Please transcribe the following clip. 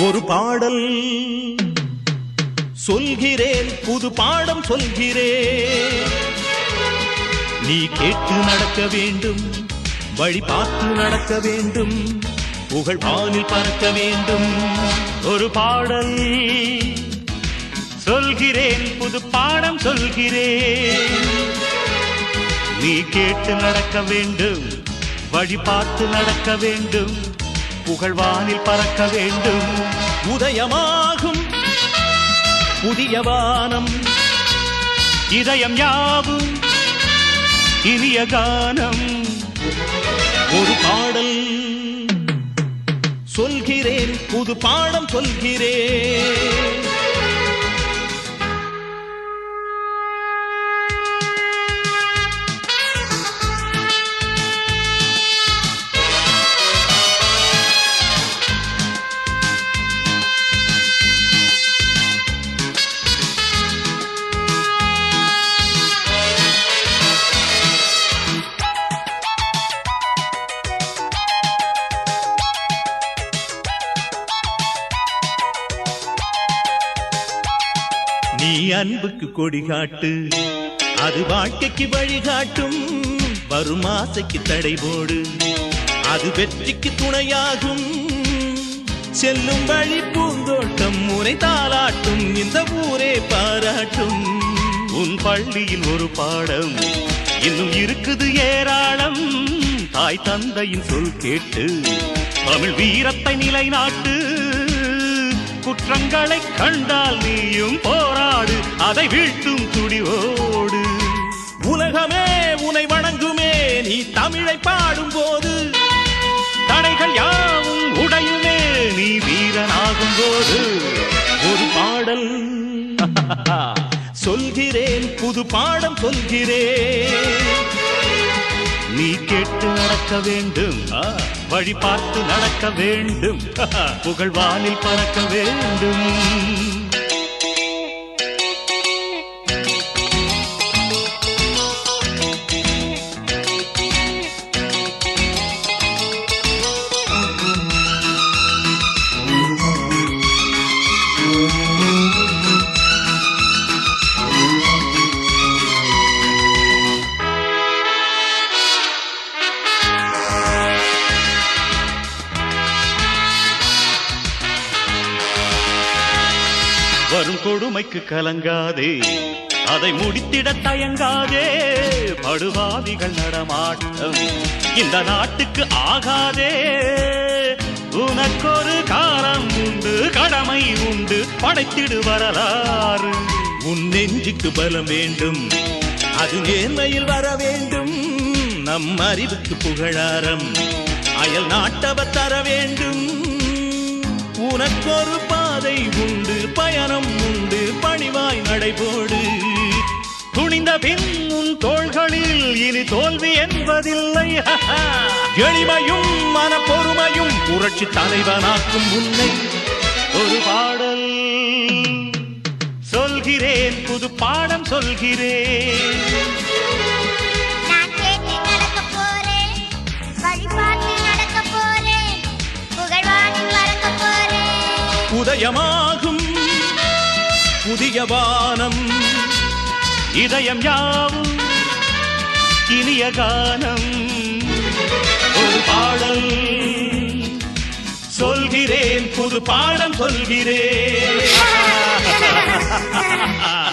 ஒரு பாடல் சொல்கிறேன் புது பாடம் சொல்கிறேன் நீ கேட்டு நடக்க வேண்டும் வழி பார்த்து நடக்க வேண்டும் புகழ் வானில் பறக்க வேண்டும் ஒரு பாடல் சொல்கிறேன் புது பாடம் சொல்கிறேன் நீ கேட்டு நடக்க வேண்டும் வழி பார்த்து நடக்க வேண்டும் புகழ்வானில் பறக்க வேண்டும் உதயமாகும் புதிய வானம் இதயம் யாவும் இனிய கானம் ஒரு பாடல் சொல்கிறேன் புது பாடம் சொல்கிறேன் நீ அன்புக்கு கொடி காட்டு அது வாழ்க்கைக்கு வழிகாட்டும் வரும் ஆசைக்கு தடை போடு அது வெற்றிக்கு துணையாகும் செல்லும் வழி பூந்தோட்டம் முறை தாளாட்டும் இந்த ஊரே பாராட்டும் உன் பள்ளியில் ஒரு பாடம் இன்னும் இருக்குது ஏராளம் தாய் தந்தையின் சொல் கேட்டு தமிழ் வீரத்தை நிலைநாட்டு குற்றங்களை கண்டால் நீயும் போராடு அதை வீழ்த்தும் துடிவோடு உலகமே உனை வணங்குமே நீ தமிழை பாடும் போது தடைகள் யாவும் உடையுமே நீ வீரனாகும் போது ஒரு பாடல் சொல்கிறேன் புது பாடம் சொல்கிறேன் நீ கேட்டு நடக்க வேண்டும் வழி பார்த்து நடக்க வேண்டும் புகழ்வானில் பறக்க வேண்டும் வரும் கொடுமைக்கு கலங்காதே அதை முடித்திட தயங்காதே படுவாதிகள் நடமாட்டம் இந்த நாட்டுக்கு ஆகாதே உனக்கொரு காலம் உண்டு கடமை உண்டு படைத்திடு வரலாறு உன் நெஞ்சுக்கு பலம் வேண்டும் அது நேர்மையில் வர வேண்டும் நம் அறிவுக்கு புகழாரம் அயல் நாட்டவர் தர வேண்டும் உனக்கொரு பாதை உண்டு பயணம் உண்டு பணிவாய் நடைபோடு துணிந்த பின் உன் தோள்களில் இனி தோல்வி என்பதில்லை எளிமையும் மனப்பொறுமையும் புரட்சி தலைவனாக்கும் உன்னை ஒரு பாடல் சொல்கிறேன் புது பாடம் சொல்கிறேன் நான் கேட்டு நடக்க போறேன் வழிபாட்டு நடக்க போறேன் புகழ்வானில் மறக்க போறேன் உதயமாகும் புதிய வானம் இதயம் யாவும் இனிய கானம் ஒரு பாடல் சொல்கிறேன் புது பாடம் சொல்கிறேன்